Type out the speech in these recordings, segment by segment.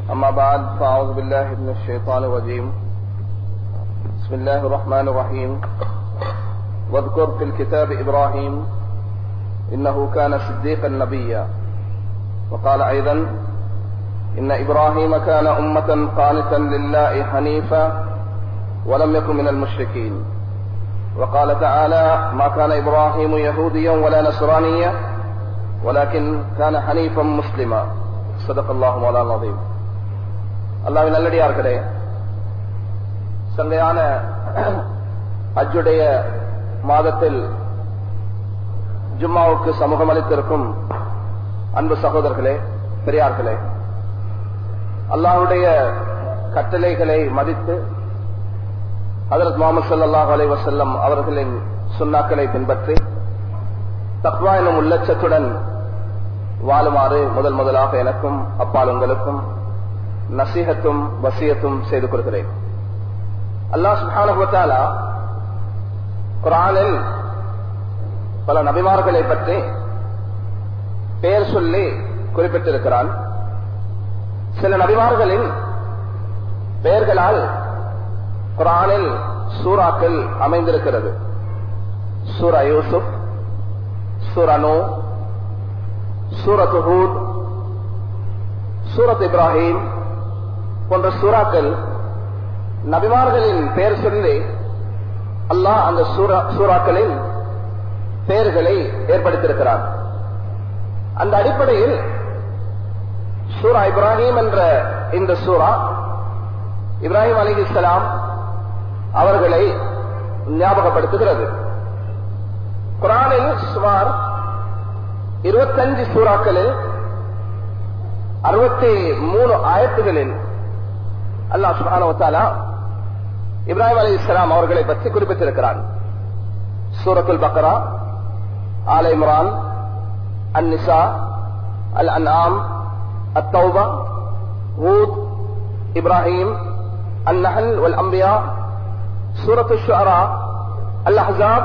أما بعد فأعوذ بالله من الشيطان الرجيم بسم الله الرحمن الرحيم واذكر في الكتاب إبراهيم إنه كان صديقا نبيا وقال أيضا إن إبراهيم كان أمة قانتا لله حنيفا ولم يكن من المشركين وقال تعالى ما كان إبراهيم يهوديا ولا نصرانيا ولكن كان حنيفا مسلما صدق الله مولانا العظيم அல்லாவின் நல்லடியார்களே சங்கையான அஜுடைய மாதத்தில் ஜும்மாவுக்கு சமூகம் அளித்திருக்கும் அன்பு சகோதரர்களே பெரியார்களே அல்லாஹுடைய கட்டளைகளை மதித்து ஹதரத் முகமது சல்லாஹ் அலை வசல்லம் அவர்களின் சுண்ணாக்களை பின்பற்றி தக்வா எனும் உள்ளச்சத்துடன் வாழுமாறு முதல் முதலாக எனக்கும் அப்பால் உங்களுக்கும் நசீகத்தும் வசியத்தும் செய்து கொள்கிறேன் அல்லாஹ் சுஹானுவத்தாலா குரானில் பல நபிமார்களை பற்றி பெயர் சொல்லி குறிப்பிட்டிருக்கிறான் சில நபிமார்களின் பெயர்களால் குரானில் சூறாக்கள் அமைந்திருக்கிறது சூரா யூசுப் சூரா நூ சூரத் ஹூத் சூரத் இப்ராஹிம் போன்ற சூறாக்கள் நபிமார்களின் பெயர் சொல்லி அல்லாஹ் அந்த சூறாக்களின் பெயர்களை ஏற்படுத்தியிருக்கிறார் அந்த அடிப்படையில் சூரா இப்ராஹிம் என்ற இந்த சூரா இப்ராஹிம் அலி இஸ்லாம் அவர்களை ஞாபகப்படுத்துகிறது குரானில் சுமார் இருபத்தஞ்சு சூறாக்களில் அறுபத்தி மூணு ஆயத்துகளில் அல்லா சுபானவத்தாலா இப்ராஹிம் அலி இஸ்லாம் அவர்களை பற்றி குறிப்பிட்டிருக்கிறான் சூரத்துல் பக்ரா ஆல் இம்ரான் அந்நிசா அல் அன்ஆம் التوبة هود إبراهيم النحل والأنبياء سورة الشعراء الأحزاب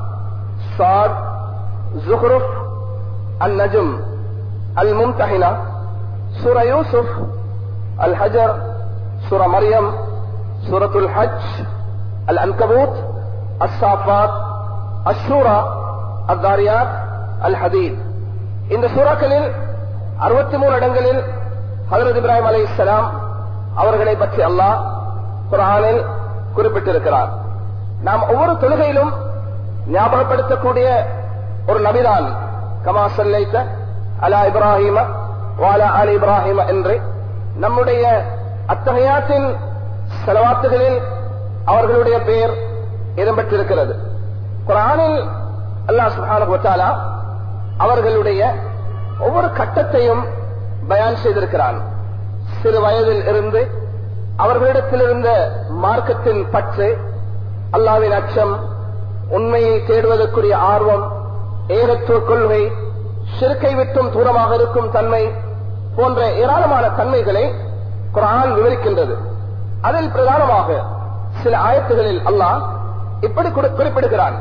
صاد زخرف النجم الممتحنة سورة يوسف الحجر سورة مريم سورة الحج العنكبوت الصافات الشورى الذاريات الحديد இந்த சூறாக்களில் அறுபத்தி மூணு இடங்களில் ஹசரத் இப்ராஹிம் அலி இஸ்லாம் அவர்களை பற்றி அல்லாஹ் குரானில் குறிப்பிட்டிருக்கிறார் நாம் ஒவ்வொரு தொழுகையிலும் ஞாபகப்படுத்தக்கூடிய ஒரு நபிதான் கமா சொல்லைத்த அலா இப்ராஹிம வாலா அலி இப்ராஹிம என்று நம்முடைய அத்தகையாத்தின் செலவாத்துகளில் அவர்களுடைய பெயர் இடம்பெற்றிருக்கிறது குரானில் அல்லாஹ் சுஹான அவர்களுடைய ஒவ்வொரு கட்டத்தையும் பயான் செய்திருக்கிறான் சிறு வயதில் இருந்து அவர்களிடத்தில் இருந்த மார்க்கத்தின் பற்று அல்லாவின் அச்சம் உண்மையை தேடுவதற்குரிய ஆர்வம் ஏகத்துவ கொள்கை சிறுக்கை விட்டும் தூரமாக இருக்கும் தன்மை போன்ற ஏராளமான தன்மைகளை குரான் விவரிக்கின்றது அதில் பிரதானமாக சில ஆயத்துகளில் அல்லாஹ் இப்படி குறிப்பிடுகிறான்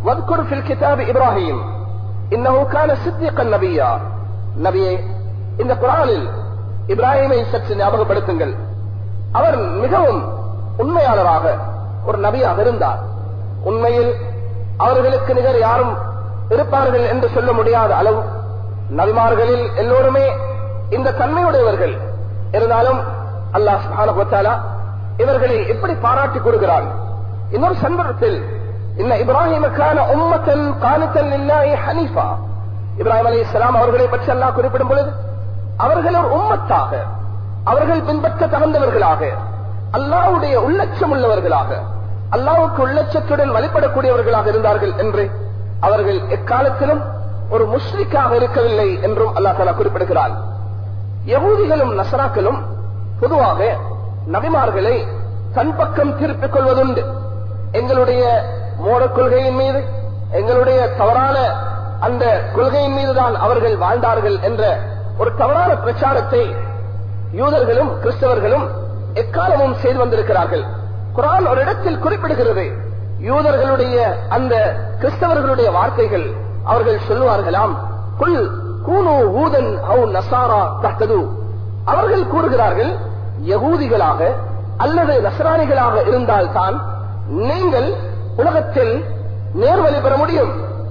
இப்ராஹிம் இன்னஹுக்கான சித்தியக்கன் நபியா நபியே இந்த குரானில் இப்ராஹிமை சற்று ஞாபகப்படுத்துங்கள் அவர் மிகவும் உண்மையாளராக ஒரு நபியாக இருந்தார் உண்மையில் அவர்களுக்கு நிகர் யாரும் இருப்பார்கள் என்று சொல்ல முடியாத அளவு நபிமார்களில் எல்லோருமே இந்த தன்மையுடையவர்கள் இருந்தாலும் அல்லாஹ் சுபானா இவர்களை எப்படி பாராட்டி கொடுக்கிறான் இன்னொரு சந்தர்ப்பத்தில் இன்ன இப்ராஹிமுக்கான உம்மத்தன் காணித்தல் இல்லாய் ஹனீஃபா இப்ராஹிம் அலி இஸ்லாம் அவர்களை பற்றி அல்லாஹ் குறிப்பிடும் பொழுது அவர்கள் ஒரு உம்மத்தாக அவர்கள் பின்பற்ற தகுந்தவர்களாக அல்லாவுடைய உள்ளட்சம் உள்ளவர்களாக அல்லாவுக்கு உள்ளட்சத்துடன் வழிபடக்கூடியவர்களாக இருந்தார்கள் என்று அவர்கள் எக்காலத்திலும் ஒரு முஸ்லிக்காக இருக்கவில்லை என்றும் அல்லா தலா குறிப்பிடுகிறார் யகூதிகளும் நசராக்களும் பொதுவாக நபிமார்களை தன் பக்கம் திருப்பிக் கொள்வதுண்டு எங்களுடைய மோட கொள்கையின் மீது எங்களுடைய தவறான அந்த கொள்கையின் மீதுதான் அவர்கள் வாழ்ந்தார்கள் என்ற ஒரு தவறான பிரச்சாரத்தை யூதர்களும் கிறிஸ்தவர்களும் எக்காலமும் செய்து வந்திருக்கிறார்கள் குரான் ஒரு இடத்தில் குறிப்பிடுகிறது யூதர்களுடைய அந்த கிறிஸ்தவர்களுடைய வார்த்தைகள் அவர்கள் சொல்லுவார்களாம் குல் கூனு ஊதன் ஹவு நசாரா தஹ்தது அவர்கள் கூறுகிறார்கள் யகூதிகளாக அல்லது நசராணிகளாக இருந்தால்தான் நீங்கள் உலகத்தில் நேர்வழி பெற முடியும்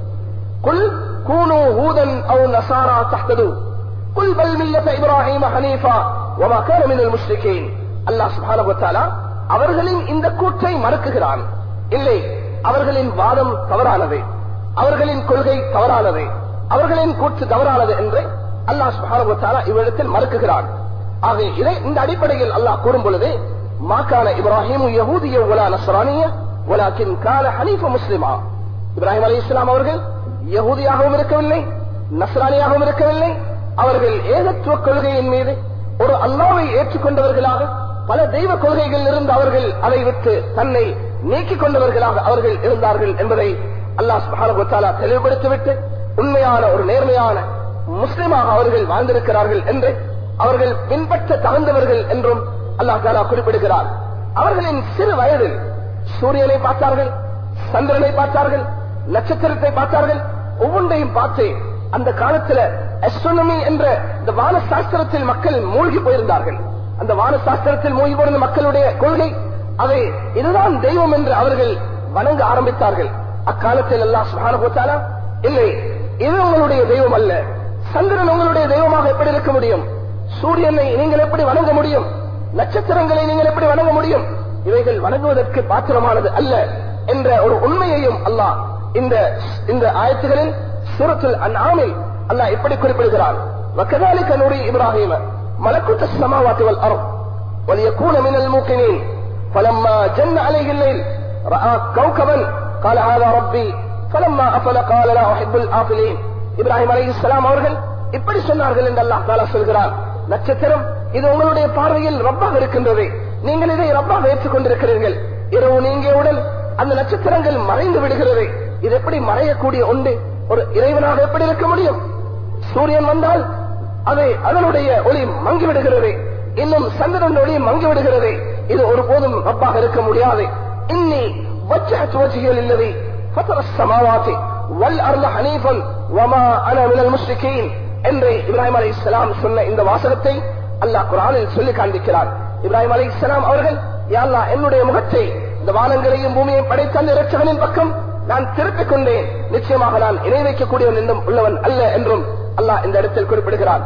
குல் கூனு ஹூதன் அவு நசாரா தஹ்தது குல் பல் மில்லத இப்ராஹிம் ஹனீஃபா வமா கான மினல் முஸ்லிகீன் அல்லாஹ் சுப்ஹானஹு வ தஆலா அவர்களின் இந்த கூற்றை மறுக்குகிறான் இல்லை அவர்களின் வாதம் தவறானது அவர்களின் கொள்கை தவறானது அவர்களின் கூற்று தவறானது என்று அல்லாஹ் சுப்ஹானஹு வ தஆலா இவ்விடத்தில் மறுக்குகிறான் ஆக இதை இந்த அடிப்படையில் அல்லாஹ் கூறும் பொழுது மாக்கான இப்ராஹிம் யஹூதிய வலா நஸ்ரானிய வலாக்கின் கால ஹனீஃப முஸ்லிமா இப்ராஹிம் அலி இஸ்லாம் அவர்கள் யகூதியாகவும் இருக்கவில்லை நஸ்ரானியாகவும் இருக்கவில்லை அவர்கள் ஏகத்துவ கொள்கையின் மீது ஒரு அல்லாவை ஏற்றுக்கொண்டவர்களாக பல தெய்வ கொள்கைகள் இருந்து அவர்கள் அதை விட்டு தன்னை நீக்கிக் கொண்டவர்களாக அவர்கள் இருந்தார்கள் என்பதை அல்லாஹ் சுபான தெளிவுபடுத்திவிட்டு உண்மையான ஒரு நேர்மையான முஸ்லிமாக அவர்கள் வாழ்ந்திருக்கிறார்கள் என்று அவர்கள் பின்பற்ற தகுந்தவர்கள் என்றும் அல்லாஹ் தாலா குறிப்பிடுகிறார் அவர்களின் சிறு வயதில் சூரியனை பார்த்தார்கள் சந்திரனை பார்த்தார்கள் நட்சத்திரத்தை பார்த்தார்கள் ஒவ்வொன்றையும் பார்த்து அந்த காலத்துல அஸ்ட்ரோனமி என்ற இந்த வான சாஸ்திரத்தில் மக்கள் மூழ்கி போயிருந்தார்கள் அந்த வான சாஸ்திரத்தில் மூழ்கி போயிருந்த மக்களுடைய கொள்கை அதை இதுதான் தெய்வம் என்று அவர்கள் வணங்க ஆரம்பித்தார்கள் அக்காலத்தில் எல்லாம் சுகான இல்லை இது உங்களுடைய தெய்வம் அல்ல சந்திரன் உங்களுடைய தெய்வமாக எப்படி இருக்க முடியும் சூரியனை நீங்கள் எப்படி வணங்க முடியும் நட்சத்திரங்களை நீங்கள் எப்படி வணங்க முடியும் இவைகள் வணங்குவதற்கு பாத்திரமானது அல்ல என்ற ஒரு உண்மையையும் அல்லாஹ் இந்த இந்த ஆயத்துகளில் சுரத்தில் அந்நாமில் அல்லாஹ் எப்படி குறிப்பிடுகிறான் وكذلك نري إبراهيم ملكوت السماوات والأرض وليكون من الموقنين فلما جن عليه الليل رأى كوكبا قال هذا ربي فلما أفل قال لا أحب الآفلين இப்ராஹிம் அலி இஸ்லாம் அவர்கள் இப்படி சொன்னார்கள் என்று அல்லாஹ் தாலா சொல்கிறார் நட்சத்திரம் இது உங்களுடைய பார்வையில் ரப்பாக இருக்கின்றது நீங்கள் இதை ரப்பாக ஏற்றுக்கொண்டிருக்கிறீர்கள் இரவு நீங்கியவுடன் அந்த நட்சத்திரங்கள் மறைந்து விடுகிறது இது எப்படி மறையக்கூடிய ஒன்று ஒரு இறைவனாக எப்படி இருக்க முடியும் சூரியன் வந்தால் அதை அதனுடைய ஒளி மங்கி விடுகிறது இன்னும் சந்திரன் ஒளி மங்கி விடுகிறது இது ஒருபோதும் ரப்பாக இருக்க முடியாது இன்னி வச்ச வச்சிகள் இல்லது فطر السماوات والارض حنيفا وما انا من المشركين என்று இப்ராஹிம் அலி இஸ்லாம் சொன்ன இந்த வாசகத்தை அல்லாஹ் குரானில் சொல்லி காண்பிக்கிறார் இப்ராஹிம் அலி இஸ்லாம் அவர்கள் யாழ்லா என்னுடைய முகத்தை இந்த வானங்களையும் பூமியையும் படைத்த அந்த இரட்சகனின் பக்கம் நான் திருப்பிக் கொண்டேன் நிச்சயமாக நான் இணை வைக்கக்கூடியவன் என்றும் உள்ளவன் அல்ல என்றும் அல்லாஹ் இந்த இடத்தில் குறிப்பிடுகிறார்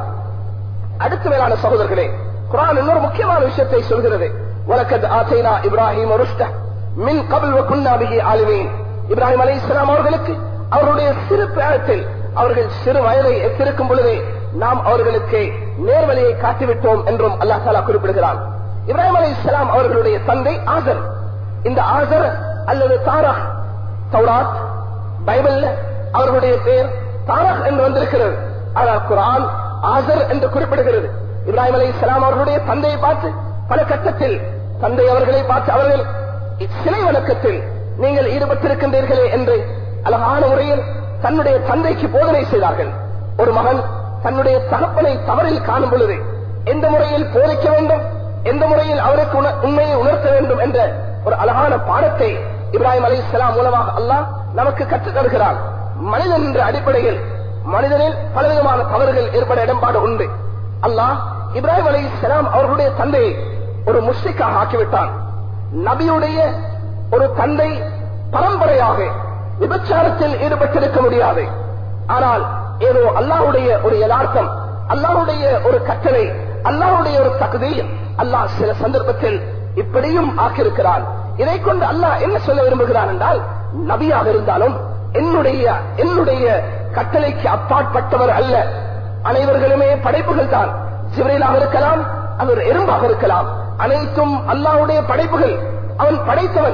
அடுத்த மேலான சகோதரர்களே குரான் இன்னொரு முக்கியமான விஷயத்தை சொல்கிறது உலகத் ஆசைனா இப்ராஹிம் மின் கபில் குன்னாபிகி ஆளுவேன் இப்ராஹிம் அலி இஸ்லாம் அவர்களுக்கு அவருடைய சிறு பிராயத்தில் அவர்கள் சிறு வயதை எத்திருக்கும் பொழுதே நாம் அவர்களுக்கு நேர்வழியை காட்டிவிட்டோம் என்றும் அல்லாஹ் தாலா குறிப்பிடுகிறான் இப்ராஹிம் அலி இஸ்லாம் அவர்களுடைய தந்தை ஆசர் இந்த ஆசர் அல்லது தாரக் தௌராத் பைபிள்ல அவர்களுடைய பெயர் தாரக் என்று வந்திருக்கிறது ஆனால் குரான் ஆசர் என்று குறிப்பிடுகிறது இப்ராஹிம் அலி இஸ்லாம் அவர்களுடைய தந்தையை பார்த்து பல கட்டத்தில் தந்தை அவர்களை பார்த்து அவர்கள் சிலை வணக்கத்தில் நீங்கள் ஈடுபட்டிருக்கின்றீர்களே என்று அழகான முறையில் தன்னுடைய தந்தைக்கு போதனை செய்தார்கள் ஒரு மகன் தன்னுடைய தகப்பனை தவறில் காணும் பொழுது எந்த முறையில் போதிக்க வேண்டும் எந்த முறையில் அவருக்கு உண்மையை உணர்த்த வேண்டும் என்ற ஒரு அழகான பாடத்தை இப்ராஹிம் அலி இஸ்லாம் மூலமாக அல்லாஹ் நமக்கு கற்றுத் தருகிறான் மனிதன் என்ற அடிப்படையில் மனிதனில் பலவிதமான தவறுகள் ஏற்பட இடம்பாடு உண்டு அல்லாஹ் இப்ராஹிம் அலி இஸ்லாம் அவர்களுடைய தந்தையை ஒரு முஸ்லிக்காக ஆக்கிவிட்டான் நபியுடைய ஒரு தந்தை பரம்பரையாக விபச்சாரத்தில் ஈடுபட்டிருக்க முடியாது ஆனால் ஏதோ அல்லாஹுடைய ஒரு யதார்த்தம் அல்லாஹுடைய ஒரு கட்டளை அல்லாஹுடைய ஒரு தகுதி அல்லாஹ் சில சந்தர்ப்பத்தில் இப்படியும் ஆக்கியிருக்கிறான் இதை கொண்டு அல்லாஹ் என்ன சொல்ல விரும்புகிறான் என்றால் நபியாக இருந்தாலும் என்னுடைய என்னுடைய கட்டளைக்கு அப்பாற்பட்டவர் அல்ல அனைவர்களுமே படைப்புகள் தான் சிவரையிலாக இருக்கலாம் அவர் எறும்பாக இருக்கலாம் அனைத்தும் அல்லாஹுடைய படைப்புகள் அவன் படைத்தவன்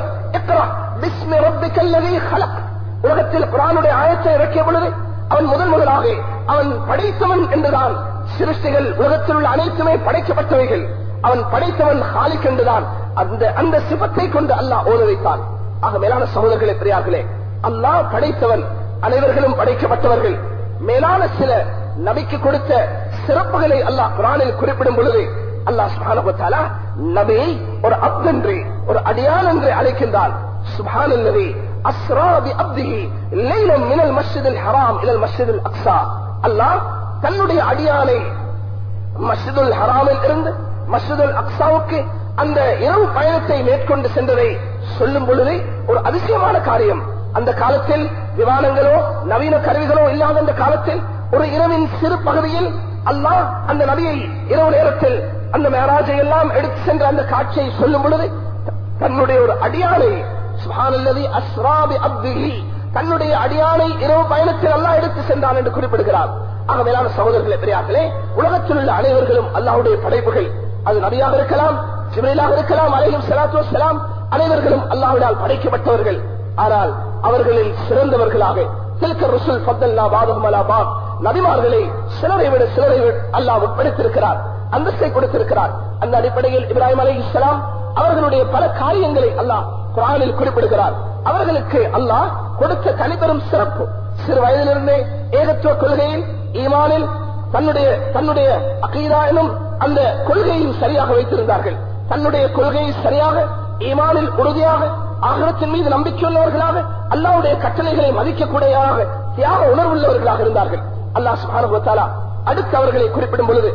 உலகத்தில் குரானுடைய ஆயத்தை இறக்கிய பொழுது அவன் முதல் முதலாக அவன் படைத்தவன் என்றுதான் சிருஷ்டிகள் உலகத்தில் உள்ள அனைத்துமே படைக்கப்பட்டவைகள் அவன் படைத்தவன் ஹாலிக் என்றுதான் அந்த அந்த சிபத்தை கொண்டு அல்லாஹ் ஓத வைத்தான் ஆக மேலான சகோதரர்களே பெரியார்களே அல்லாஹ் படைத்தவன் அனைவர்களும் படைக்கப்பட்டவர்கள் மேலான சில நபிக்கு கொடுத்த சிறப்புகளை அல்லாஹ் குரானில் குறிப்பிடும் பொழுது அல்லாஹ் சுபான நபியை ஒரு அப்தென்று ஒரு அடியான் என்று அழைக்கின்றான் சுபான் அல்லது அஸ்ரா பி அப்திஹி லைலம் மினல் மஸ்ஜிதில் ஹராம் இலல் மஸ்ஜிதில் அக்ஸா அல்லாஹ் தன்னுடைய அடியானை மஸ்ஜிதுல் ஹராமில் இருந்து மஸ்ஜிதுல் அக்சாவுக்கு அந்த இரவு பயணத்தை மேற்கொண்டு சென்றதை சொல்லும் பொழுது ஒரு அதிசயமான காரியம் அந்த காலத்தில் விமானங்களோ நவீன கருவிகளோ இல்லாத அந்த காலத்தில் ஒரு இரவின் சிறு பகுதியில் அல்லாஹ் அந்த நபியை இரவு நேரத்தில் அந்த மேராஜை எல்லாம் எடுத்து சென்ற அந்த காட்சியை சொல்லும் பொழுது தன்னுடைய ஒரு அடியானை சுபானல்லதி அஸ்ராபி அப்திஹி தன்னுடைய அடியானை இரவு பயணத்தில் அல்லாஹ் எடுத்து சென்றான் என்று குறிப்பிடுகிறார் ஆக மேலான சகோதரர்களே பெரியார்களே உலகத்தில் உள்ள அனைவர்களும் அல்லாஹ்வுடைய படைப்புகள் அது நபியாக இருக்கலாம் ஜிப்ரீலாக இருக்கலாம் அலைஹிம் ஸலாத்து வஸ்ஸலாம் அனைவர்களும் அல்லாஹ்வினால் படைக்கப்பட்டவர்கள் ஆனால் அவர்களில் சிறந்தவர்களாக தில்க ருசுல் ஃபத்தல்லா பாதகம் அலா பாத் நபிமார்களை சிலரை விட சிலரை விட அல்லாஹ் உட்படுத்திருக்கிறார் அந்தஸ்தை கொடுத்திருக்கிறார் அந்த அடிப்படையில் இப்ராஹிம் அலை இஸ்லாம் அவர்களுடைய பல காரியங்களை அல்லாஹ் குரானில் குறிப்பிடுகிறார் அவர்களுக்கு அல்லாஹ் கொடுத்த தனிப்பெரும் சிறப்பு சிறு வயதிலிருந்தே ஏகத்துவ கொள்கையில் ஈமானில் தன்னுடைய தன்னுடைய அகீதா எனும் அந்த கொள்கையும் சரியாக வைத்திருந்தார்கள் தன்னுடைய கொள்கையை சரியாக ஈமானில் உறுதியாக ஆகரத்தின் மீது நம்பிக்கையுள்ளவர்களாக அல்லாவுடைய கட்டளைகளை மதிக்கக்கூடியவராக தியாக உணர்வுள்ளவர்களாக இருந்தார்கள் அல்லாஹ் சுபானுபத்தாலா அடுத்து அவர்களை குறிப்பிடும் பொழுது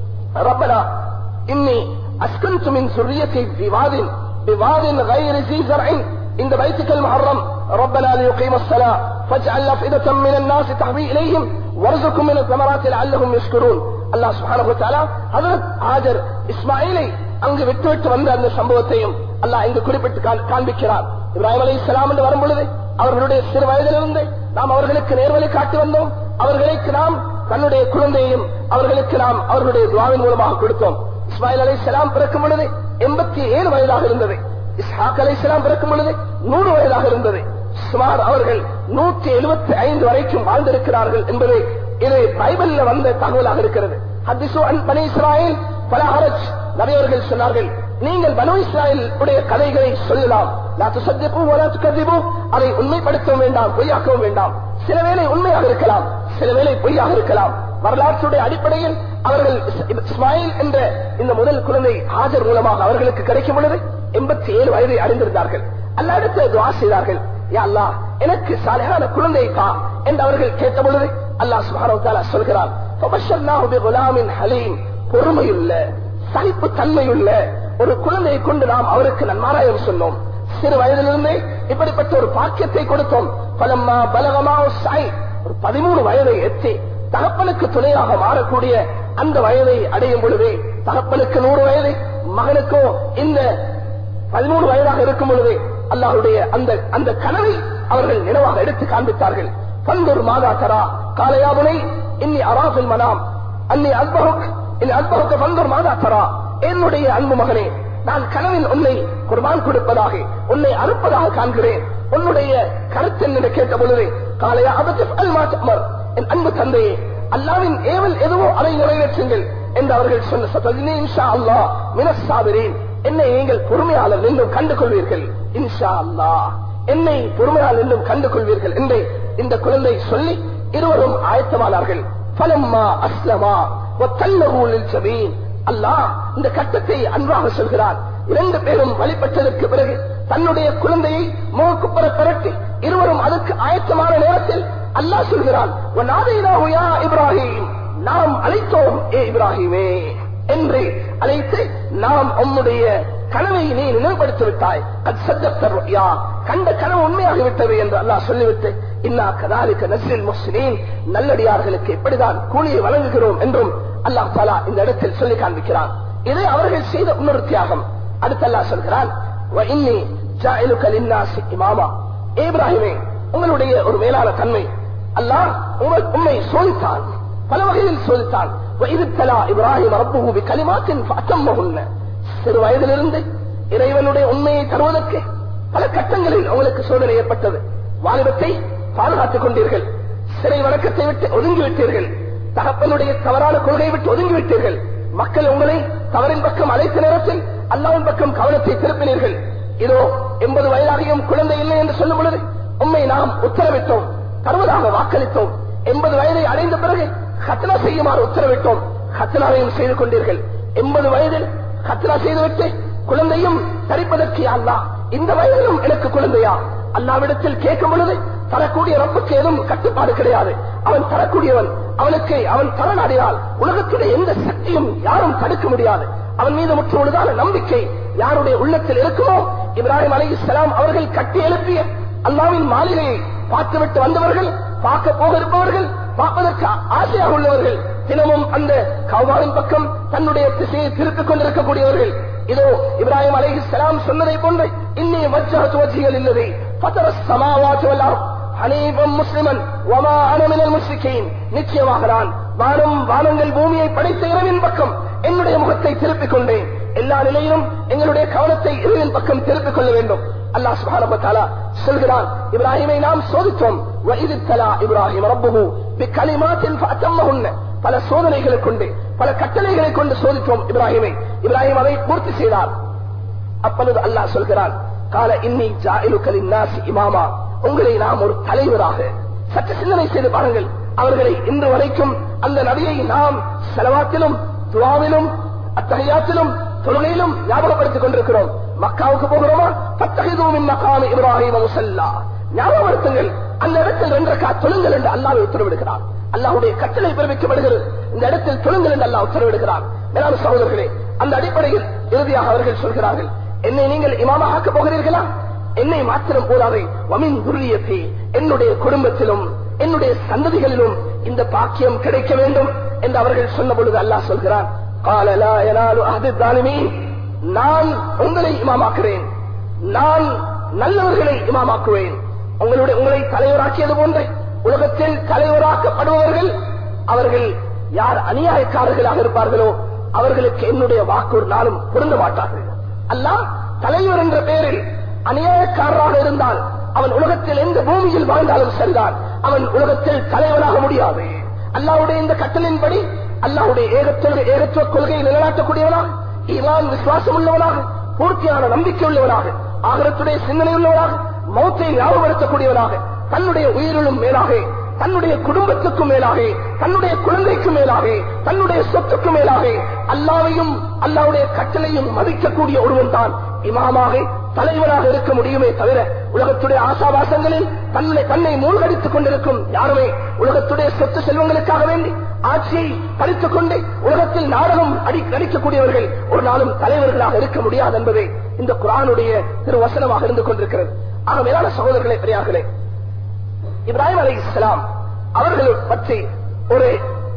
ربنا إني أسكنت من ذريتي بواد بواد غير ذي زرع عند بيتك المحرم ربنا ليقيم الصلاة فاجعل أفئدة من الناس تهوي إليهم وارزقهم من الثمرات لعلهم يشكرون الله سبحانه وتعالى حضرت ஹாஜர் இஸ்மாயிலை அங்கு விட்டுவிட்டு வந்த அந்த சம்பவத்தையும் அல்லாஹ் இங்கு குறிப்பிட்டு காண்- காண்பிக்கிறார் இப்ராஹிம் அலி இஸ்லாம் என்று வரும் பொழுது அவர்களுடைய சிறு வயதிலிருந்து நாம் அவர்களுக்கு நேர்வழி காட்டி வந்தோம் அவர்களுக்கு நாம் தன்னுடைய குழந்தையையும் அவர்களுக்கு நாம் அவர்களுடைய துவாவின் மூலமாக கொடுத்தோம் இஸ்மாயில் அலை சலாம் பிறக்கும் பொழுது எண்பத்தி ஏழு வயதாக இருந்தது இஸ்ஹாக் அலை சலாம் பிறக்கும் பொழுது நூறு வயதாக இருந்தது சுமார் அவர்கள் நூற்றி எழுபத்தி ஐந்து வரைக்கும் வாழ்ந்திருக்கிறார்கள் என்பது இது பைபிள்ல வந்த தகவலாக இருக்கிறது ஹத்திசு அன் பனி இஸ்ராயல் பல ஹரஜ் நபியவர்கள் சொன்னார்கள் நீங்கள் பனு இஸ்ராயல் உடைய கதைகளை சொல்லலாம் லா துசத்திப்பு வலா துகதிபு அதை உண்மைப்படுத்தவும் வேண்டாம் பொய்யாக்கவும் வேண்டாம் சில வேளை உண்மையாக இருக்கலாம் சில வேளை பொய்யாக இருக்கலாம் வரலாற்றுடைய அடிப்படையில் அவர்கள் இஸ்- இஸ்மாயில் என்ற இந்த முதல் குழந்தை ஹாஜர் மூலமாக அவர்களுக்கு கிடைக்கும் பொழுது எண்பத்தி ஏழு வயதை அடைந்திருந்தார்கள் அல்லாடுத்து துவா செய்தார்கள் யா அல்லாஹ் எனக்கு சாலையான குழந்தை தா என்று அவர்கள் கேட்ட பொழுது அல்லாஹ் சுப்ஹானஹு வ தஆலா சொல்கிறார் ஃபபஷர்னாஹு பிகுலாமின் ஹலீம் பொறுமையுள்ள சகிப்பு தன்மையுள்ள ஒரு குழந்தையை கொண்டு நாம் அவருக்கு நன்மாராயம் சொன்னோம் சிறு வயதிலிருந்தே இப்படிப்பட்ட ஒரு பாக்கியத்தை கொடுத்தோம் பலம்மா பலகமா சாய் ஒரு பதிமூணு வயதை எத்தி தகப்பனுக்கு துணையாக மாறக்கூடிய அந்த வயதை அடையும் பொழுதே தகப்பனுக்கு நூறு வயது மகனுக்கோ இந்த பதிமூணு வயதாக இருக்கும் பொழுதே அல்லாஹுடைய அந்த அந்த கனவை அவர்கள் நினைவாக எடுத்து காண்பித்தார்கள் பந்தொரு மாதா தரா காலையாவுனை இன்னி அராஃபில் மனாம் அன்னி அல்பஹுக் இன்னி அல்பஹுக்கு பந்தொரு மாதா தரா என்னுடைய அன்பு மகனே நான் கனவில் உன்னை குர்பான் கொடுப்பதாக உன்னை அறுப்பதாக காண்கிறேன் உன்னுடைய கருத்து என்ன கேட்ட பொழுது காலையா அபத்திப் அல் மாத்தமர் என் அன்பு தந்தையே அல்லாவின் ஏவல் எதுவோ அதை நிறைவேற்றுங்கள் என்று அவர்கள் சொன்ன சத்ததினே இன்ஷா அல்லாஹ் மினஸ் சாபிரீன் என்னை நீங்கள் பொறுமையாளர் என்றும் கண்டு கொள்வீர்கள் இன்ஷா அல்லாஹ் என்னை பொறுமையாளர் என்றும் கண்டு கொள்வீர்கள் என்று இந்த குழந்தை சொல்லி இருவரும் ஆயத்தமானார்கள் பலம்மா அஸ்லமா ஒத்தல்லகூலில் சபீன் அல்லாஹ் இந்த கட்டத்தை அன்பாக சொல்கிறார் இரண்டு பேரும் வழிபட்டதற்கு பிறகு தன்னுடைய குழந்தையை முகக்குப்புற பிறட்டி இருவரும் அதற்கு ஆயத்தமான நேரத்தில் அல்லாஹ் சொல்கிறான் "வநாதைனாஹு யா இப்ராஹிம் நாம் அழைத்தோம் ஏ இப்ராஹிமே என்று அழைத்து நாம் உம்முடைய கனவை நீ நினைவுபடுத்தி விட்டாய் அது சத்தர் கண்ட கனவு உண்மையாகிவிட்டது என்று அல்லாஹ் சொல்லிவிட்டு இன்னா கதாலிக்க நஸ்ரில் முஸ்லிம் நல்லடியார்களுக்கு இப்படிதான் கூலியை வழங்குகிறோம் என்றும் அல்லாஹ் தாலா இந்த இடத்தில் சொல்லி காண்பிக்கிறான் இது அவர்கள் செய்த இன்னொரு தியாகம் அடுத்து அல்லாஹ் சொல்கிறான் "வ இன்னி ஜாயிலுக லின்னாசி இமாமா ஏ இப்ராஹிமே உங்களுடைய ஒரு மேலான தன்மை அல்லாஹ் உங்கள் உண்மை சோதித்தான் பல வகையில் சோதித்தான் வயதுத்தலா இப்ராஹிம் ரப்புஹு பி கலிமாத்தின் ஃபஅத்தம்மஹுன்ன சிறு வயதிலிருந்து இறைவனுடைய உண்மையை தருவதற்கு பல கட்டங்களில் உங்களுக்கு சோதனை ஏற்பட்டது வாலிபத்தை பாதுகாத்துக் கொண்டீர்கள் சிறை வழக்கத்தை விட்டு ஒதுங்கி விட்டீர்கள் தகப்பனுடைய தவறான கொள்கையை விட்டு ஒதுங்கி விட்டீர்கள் மக்கள் உங்களை தவறின் பக்கம் அழைத்த நேரத்தில் அல்லாவின் பக்கம் கவனத்தை திருப்பினீர்கள் இதோ எண்பது வயதாகியும் குழந்தை இல்லை என்று சொல்லும் பொழுது உண்மை நாம் உத்தரவிட்டோம் தருவதாக வாக்களித்தோம் எண்பது வயதை அடைந்த பிறகு ஹத்னா செய்யுமாறு உத்தரவிட்டோம் ஹத்னாவையும் செய்து கொண்டீர்கள் எண்பது வயதில் ஹத்னா செய்துவிட்டு குழந்தையும் தரிப்பதற்கு அல்லா இந்த வயதிலும் எனக்கு குழந்தையா அல்லாவிடத்தில் கேட்கும் பொழுது தரக்கூடிய ரப்புக்கு எதுவும் கட்டுப்பாடு கிடையாது அவன் தரக்கூடியவன் அவனுக்கு அவன் தரநாடினால் உலகத்துடைய எந்த சக்தியும் யாரும் தடுக்க முடியாது அவன் மீது முற்றுமுழுதான நம்பிக்கை யாருடைய உள்ளத்தில் இருக்குமோ இப்ராஹிம் அலி இஸ்லாம் அவர்கள் கட்டி எழுப்பிய அல்லாவின் மாளிகையை பார்த்துவிட்டு வந்தவர்கள் பார்க்க போக இருப்பவர்கள் பார்ப்பதற்கு ஆசையாக உள்ளவர்கள் தினமும் அந்த கௌபாவின் பக்கம் தன்னுடைய திசையை திருப்பிக் கொண்டிருக்கக்கூடியவர்கள் இதோ இப்ராஹிம் அலி இஸ்லாம் சொன்னதை போன்று இன்னி வச்சகத்துவஜிகள் இல்லதை பதர சமாவாச்சுவல்லாம் ஹனீபம் முஸ்லிமன் ஒமா அனமினல் முஸ்லிக்கேன் நிச்சயமாக நான் வானம் வானங்கள் பூமியை படைத்த இரவின் பக்கம் என்னுடைய முகத்தை திருப்பிக் கொண்டேன் எல்லா நிலையிலும் எங்களுடைய கவனத்தை இரவின் பக்கம் திருப்பிக் கொள்ள வேண்டும் அல்லாஹ் சுபானபத்தாலா சொல்கிறான் இப்ராஹிமை நாம் சோதித்தோம் வயதுத்தலா இப்ராஹிம் ரப்புஹு பிக்கலிமாத்தின் ஃபஅத்தம்மஹுன்ன பல சோதனைகளை கொண்டு பல கட்டளைகளை கொண்டு சோதித்தோம் இப்ராஹிமை இப்ராஹிம் அதை பூர்த்தி செய்தார் அப்பொழுது அல்லாஹ் சொல்கிறான் கால இன்னி ஜாயிலுக்கலின் நாசி இமாமா உங்களை நாம் ஒரு தலைவராக சற்று சிந்தனை செய்து பாருங்கள் அவர்களை இன்று வரைக்கும் அந்த நபியை நாம் செலவாத்திலும் துவாவிலும் அத்தகையாத்திலும் தொழுகையிலும் ஞாபகப்படுத்திக் கொண்டிருக்கிறோம் மக்காவுக்கு போகிறோமா பத்தகைதூமின் மக்காமி இப்ராஹிம் முசல்லா ஞாபகப்படுத்துங்கள் அந்த இடத்தில் ரெண்டரைக்கா தொழுங்கள் என்று அல்லாஹ் உத்தரவிடுகிறார் அல்லாஹுடைய கட்டளை பிறப்பிக்கப்படுகிறது இந்த இடத்தில் தொழுங்கள் என்று அல்லாஹ் உத்தரவிடுகிறார் மேலான சகோதரர்களே அந்த அடிப்படையில் இறுதியாக அவர்கள் சொல்கிறார்கள் என்னை நீங்கள் இமாமாக ஆக்கப் போகிறீர்களா என்னை மாத்திரம் போதாதே வமின் துரியத்தை என்னுடைய குடும்பத்திலும் என்னுடைய சந்ததிகளிலும் இந்த பாக்கியம் கிடைக்க வேண்டும் என்று அவர்கள் சொன்ன பொழுது அல்லாஹ் சொல்கிறான் காலலா எனாலு அது நான் உங்களை இமாமாக்குறேன் நான் நல்லவர்களை இமாமாக்குவேன் உங்களுடைய உங்களை தலைவராக்கியது போன்ற உலகத்தில் தலைவராக்கப்படுபவர்கள் அவர்கள் யார் அநியாயக்காரர்களாக இருப்பார்களோ அவர்களுக்கு என்னுடைய வாக்கு ஒரு நாளும் பொருந்த மாட்டார்கள் அல்லாஹ் தலைவர் என்ற பெயரில் அநியாயக்காரராக இருந்தால் அவன் உலகத்தில் எந்த பூமியில் வாழ்ந்தாலும் சரிதான் அவன் உலகத்தில் தலைவனாக முடியாது அல்லாவுடைய இந்த கட்டளின்படி அல்லாவுடைய ஏகத்துவ ஏகத்துவ கொள்கையை நிலைநாட்டக்கூடியவனாக ஈவான் விசுவாசம் உள்ளவனாக பூர்த்தியான நம்பிக்கை உள்ளவனாக ஆகரத்துடைய சிந்தனை உள்ளவனாக மௌத்தை ஞாபகப்படுத்தக்கூடியவனாக தன்னுடைய உயிரிலும் மேலாக தன்னுடைய குடும்பத்துக்கும் மேலாக தன்னுடைய குழந்தைக்கு மேலாக தன்னுடைய சொத்துக்கு மேலாக அல்லாவையும் அல்லாவுடைய கட்டளையும் மதிக்கக்கூடிய ஒருவன் தான் இமாமாக தலைவராக இருக்க முடியுமே தவிர உலகத்துடைய ஆசாபாசங்களில் தன்னை தன்னை மூழ்கடித்துக் கொண்டிருக்கும் யாருமே உலகத்துடைய சொத்து செல்வங்களுக்காக வேண்டி ஆட்சியை பறித்துக் கொண்டு உலகத்தில் நாடகம் அடி அடிக்கக்கூடியவர்கள் ஒரு நாளும் தலைவர்களாக இருக்க முடியாது என்பதே இந்த குரானுடைய திருவசனமாக இருந்து கொண்டிருக்கிறது ஆக மேலான சகோதரர்களே பெரியார்களே இப்ராஹிம் அலி இஸ்லாம் அவர்கள் பற்றி ஒரு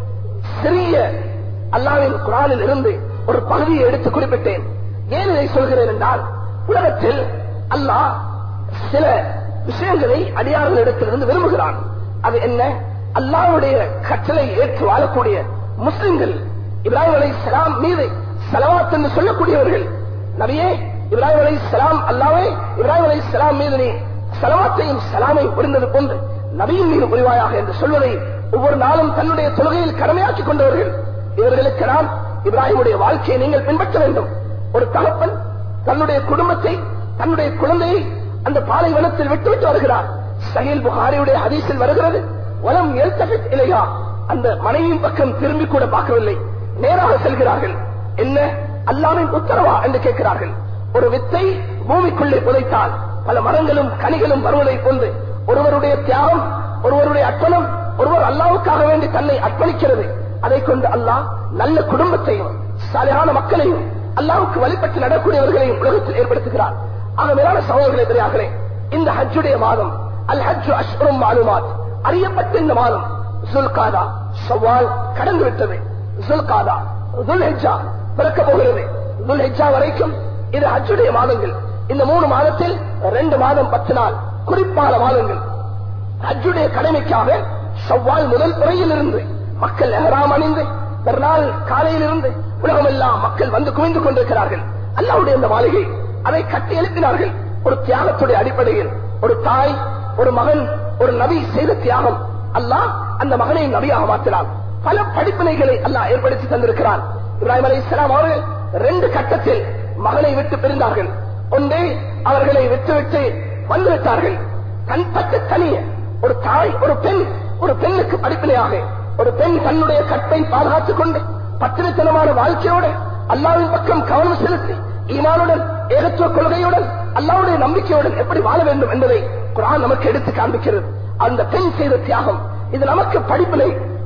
சிறிய அல்லாவின் குரானில் இருந்து ஒரு பகுதியை எடுத்து குறிப்பிட்டேன் ஏன் இதை சொல்கிறேன் என்றால் உலகத்தில் அல்லாஹ் சில விஷயங்களை அடியார்களிடத்திலிருந்து விரும்புகிறான் அது என்ன அல்லாவுடைய கட்டளை ஏற்று வாழக்கூடிய முஸ்லிம்கள் இப்ராஹிம் அலை சலாம் மீது சலவாத் என்று சொல்லக்கூடியவர்கள் நபியே இப்ராஹிம் அலை சலாம் அல்லாவே இப்ராஹிம் அலை சலாம் மீது நீ சலவாத்தையும் சலாமை புரிந்தது போன்று நபியின் மீது புரிவாயாக என்று சொல்வதை ஒவ்வொரு நாளும் தன்னுடைய தொழுகையில் கடமையாக்கிக் கொண்டவர்கள் இவர்களுக்கு நாம் இப்ராஹிமுடைய வாழ்க்கையை நீங்கள் பின்பற்ற வேண்டும் ஒரு தகப்பன் தன்னுடைய குடும்பத்தை தன்னுடைய குழந்தையை அந்த பாலைவனத்தில் விட்டுவிட்டு வருகிறார் சஹீல் புகாரியுடைய ஹதீஸில் வருகிறது வலம் எழுத்தபித் இல்லையா அந்த மனைவியின் பக்கம் திரும்பி கூட பார்க்கவில்லை நேராக செல்கிறார்கள் என்ன அல்லாவின் உத்தரவா என்று கேட்கிறார்கள் ஒரு வித்தை பூமிக்குள்ளே புதைத்தால் பல மரங்களும் கனிகளும் வருவதை போன்று ஒருவருடைய தியாகம் ஒருவருடைய அர்ப்பணம் ஒருவர் அல்லாவுக்காக வேண்டி தன்னை அர்ப்பணிக்கிறது அதை கொண்டு அல்லாஹ் நல்ல குடும்பத்தையும் சாலையான மக்களையும் அல்லாவுக்கு வழிபட்டு நடக்கூடியவர்களையும் உலகத்தில் ஏற்படுத்துகிறார் ஆக மேலான சகோதரர்களை பெரியார்களே இந்த ஹஜ்ஜுடைய மாதம் அல் ஹஜ்ஜு அஷ்வரும் மாலுமாத் அறியப்பட்ட இந்த மாதம் சுல்காதா ஷவ்வால் கடந்து விட்டது சுல்காதா துல்ஹெஜ்ஜா பிறக்க போகிறது துல்ஹெஜ்ஜா வரைக்கும் இது ஹஜ்ஜுடைய மாதங்கள் இந்த மூணு மாதத்தில் ரெண்டு மாதம் பத்து நாள் குறிப்பான மாதங்கள் ஹஜ்ஜுடைய கடமைக்காக ஷவ்வால் முதல் துறையில் இருந்து மக்கள் எஹராம் அணிந்து மறுநாள் காலையில் இருந்து உலகமெல்லாம் மக்கள் வந்து குவிந்து கொண்டிருக்கிறார்கள் அல்லாவுடைய இந்த மாளிகை அதை கட்டி எழுப்பினார்கள் ஒரு தியாகத்துடைய அடிப்படையில் ஒரு தாய் ஒரு மகன் ஒரு நபி செய்த தியாகம் அல்லாஹ் அந்த மகனை நபியாக மாற்றினான் பல படிப்பினைகளை அல்லாஹ் ஏற்படுத்தி தந்திருக்கிறான் இப்ராஹிம் அலி இஸ்லாம் அவர்கள் ரெண்டு கட்டத்தில் மகனை விட்டு பிரிந்தார்கள் ஒன்றே அவர்களை விட்டுவிட்டு வந்துவிட்டார்கள் தன் பட்டு தனிய ஒரு தாய் ஒரு பெண் ஒரு பெண்ணுக்கு படிப்பினையாக ஒரு பெண் தன்னுடைய கட்டை பாதுகாத்துக் கொண்டு பத்திரத்தனமான வாழ்க்கையோடு அல்லாவின் பக்கம் கவனம் செலுத்தி ஈமானுடன் ஏகத்துவ கொள்கையுடன் அல்லாவுடைய நம்பிக்கையுடன் எப்படி வாழ வேண்டும் என்பதை குரான் நமக்கு எடுத்து காண்பிக்கிறது அந்த பெண் செய்த தியாகம் இது நமக்கு படிப்பினை